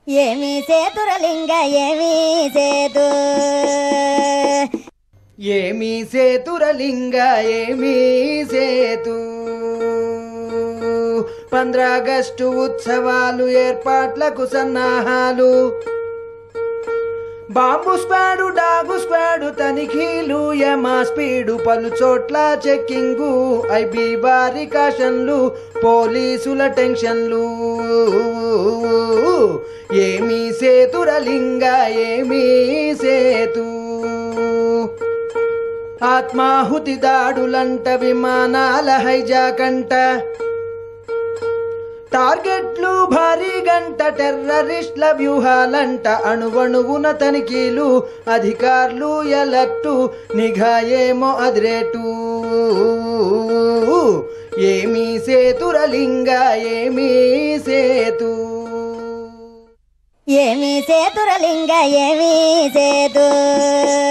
ఏమి సేతురలింగ ఏమి సేతు ఏమి సేతురలింగ ఏమి సేతు పంద్రాగస్టు ఉత్సవాలు ఏర్పాట్లకు సన్నాహాలు బాంబు స్క్వాడు డాగు స్క్వాడు తనిఖీలు యమా స్పీడు పలు చోట్ల చెక్కింగు ఐబీ బారి కాషన్లు పోలీసుల టెన్షన్లు ఏమి సేతురలింగ ఏమి సేతు ఆత్మాహుతి దాడులంట విమానాల హైజాకంట టార్గెట్లు భారీ గంట టెర్రరిస్ట్ల వ్యూహాలంట అణువణువున తనిఖీలు అధికారులు ఎలట్టు నిఘా ఏమో అదిరేటు ఏమీ సేతురలింగ ఏమీ సేతు ఏమి సేతురలింగ ఏమి సేతు